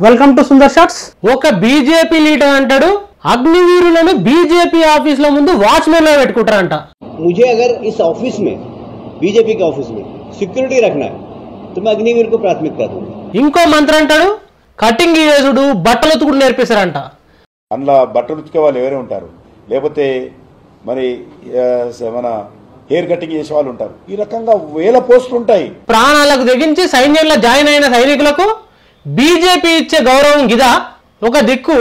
welcome to Sundar shots ఒక BJP leader అంటాడు అగ్నివీరులను బీజేపీ ఆఫీసుల ముందు వాచ్మెన్ లో పెట్టుకుంటారంట मुझे अगर इस ऑफिस में बीजेपी के ऑफिस में सिक्योरिटी रखना है तो मैं अग्निवीर को प्राथमिकता दूंगा ఇంకో మంత్రి అంటాడు కటింగ్ చేసుడు బట్టలు ఉతుకుడు నేర్పిస్తారంట అందులో బట్టలు ఉతికే వాళ్ళు ఎవరే ఉంటారు లేకపోతే మరి ఆ, స- మన హెయిర్ కటింగ్ చేసే వాళ్ళు ఉంటారు ఈ రకంగా వేల పోస్టులు ఉంటాయి ప్రాణాలకు తెగించి సైన్యంలో జాయిన్ అయిన సైనికులకు బీజేపీ ఇచ్చే గౌరవం గిదా ఒక దిక్కు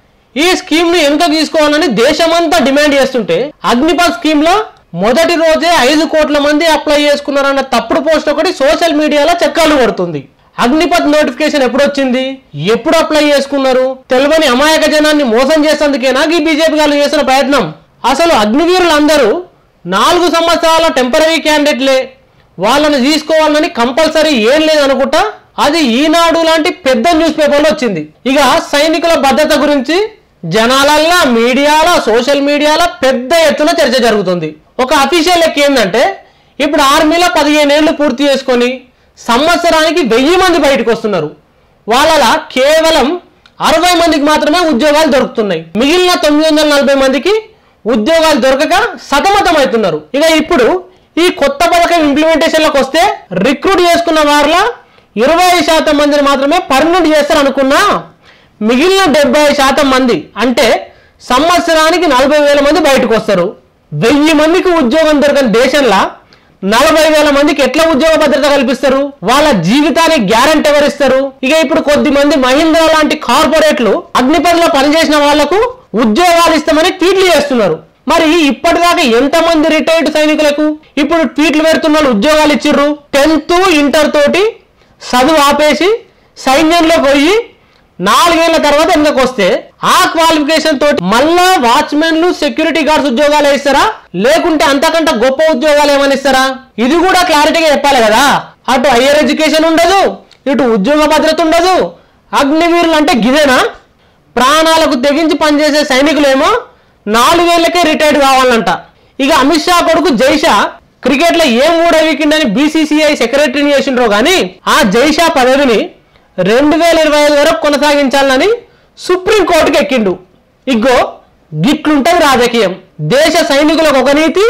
ఈ స్కీమ్ ను ఎందుకు తీసుకోవాలని దేశమంతా డిమాండ్ చేస్తుంటే అగ్నిపథ్ స్కీమ్ లో మొదటి రోజే ఐదు కోట్ల మంది అప్లై చేసుకున్నారన్న తప్పుడు పోస్ట్ ఒకటి సోషల్ మీడియాలో చక్కాలు కొడుతుంది అగ్నిపథ్ నోటిఫికేషన్ ఎప్పుడు వచ్చింది ఎప్పుడు అప్లై చేసుకున్నారు తెలియని అమాయక జనాన్ని మోసం చేసేందుకేనా ఈ బీజేపీ వాళ్ళు చేసిన ప్రయత్నం అసలు అగ్నివీరులందరూ నాలుగు సంవత్సరాల టెంపరీ క్యాండిడేట్లే వాళ్ళని తీసుకోవాలని కంపల్సరీ ఏం లేదనుకుంటా అది ఈనాడు లాంటి పెద్ద న్యూస్ పేపర్లో వచ్చింది ఇక సైనికుల భద్రత గురించి జనాలల్లా మీడియాలో సోషల్ మీడియాలో పెద్ద ఎత్తున చర్చ జరుగుతుంది ఒక అఫీషియల్ లెక్క ఏంటంటే ఇప్పుడు ఆర్మీలో పదిహేను ఏళ్ళు పూర్తి చేసుకొని సంవత్సరానికి వెయ్యి మంది బయటకు వస్తున్నారు వాళ్ళలా కేవలం అరవై మందికి మాత్రమే ఉద్యోగాలు దొరుకుతున్నాయి మిగిలిన తొమ్మిది వందల నలభై మందికి ఉద్యోగాలు దొరకక సతమతం అవుతున్నారు ఇక ఇప్పుడు ఈ కొత్త పథకం ఇంప్లిమెంటేషన్లోకి వస్తే రిక్రూట్ చేసుకున్న వారిలో ఇరవై శాతం మందిని మాత్రమే పర్మనెంట్ చేస్తారు అనుకున్నా మిగిలిన డెబ్బై శాతం మంది అంటే సంవత్సరానికి నలభై వేల మంది బయటకు వస్తారు వెయ్యి మందికి ఉద్యోగం దొరకని దేశంలో నలభై వేల మందికి ఎట్లా ఉద్యోగ భద్రత కల్పిస్తారు వాళ్ళ జీవితానికి గ్యారంటీ ఎవరిస్తారు ఇక ఇప్పుడు కొద్ది మంది మహీంద్రా లాంటి కార్పొరేట్లు అగ్నిపథలో పనిచేసిన వాళ్లకు ఉద్యోగాలు ఇస్తామని ట్వీట్లు చేస్తున్నారు మరి ఇప్పటిదాకా ఎంతమంది రిటైర్డ్ సైనికులకు ఇప్పుడు ట్వీట్లు పెడుతున్న వాళ్ళు ఉద్యోగాలు ఇచ్చిర్రు టెన్త్ ఇంటర్ తోటి చదువు ఆపేసి సైన్యంలో పోయి నాలుగేళ్ల తర్వాత ఎందుకు వస్తే ఆ క్వాలిఫికేషన్ తోటి మళ్ళా వాచ్మెన్లు సెక్యూరిటీ గార్డ్స్ ఉద్యోగాలు ఇస్తారా లేకుంటే అంతకంటే గొప్ప ఉద్యోగాలు ఏమైనా ఇస్తారా ఇది కూడా క్లారిటీగా చెప్పాలి కదా అటు హయ్యర్ ఎడ్యుకేషన్ ఉండదు ఇటు ఉద్యోగ భద్రత ఉండదు అగ్నివీరులు అంటే గిదేనా ప్రాణాలకు తెగించి పనిచేసే సైనికులేమో నాలుగేళ్లకే రిటైర్డ్ కావాలంట ఇక అమిత్ షా కొడుకు జైషా క్రికెట్ లో ఏం ఊడవీకిండని బీసీసీఐ సెక్రటరీని చేసిండ్రో గానీ ఆ జైషా పదవిని రెండు వేల ఇరవై ఐదు వరకు కొనసాగించాలని సుప్రీంకోర్టుకి ఎక్కిండు ఇగ్గో గిట్లుంటది రాజకీయం దేశ సైనికులకు ఒక నీతి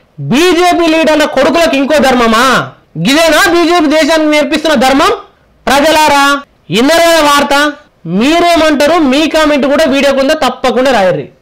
బీజేపీ లీడర్ల కొడుకులకు ఇంకో ధర్మమా గిదేనా బీజేపీ దేశానికి నేర్పిస్తున్న ధర్మం ప్రజలారా ఇన్నర వార్త మీరేమంటారు మీ కామెంట్ కూడా వీడియో కింద తప్పకుండా రాయర్రి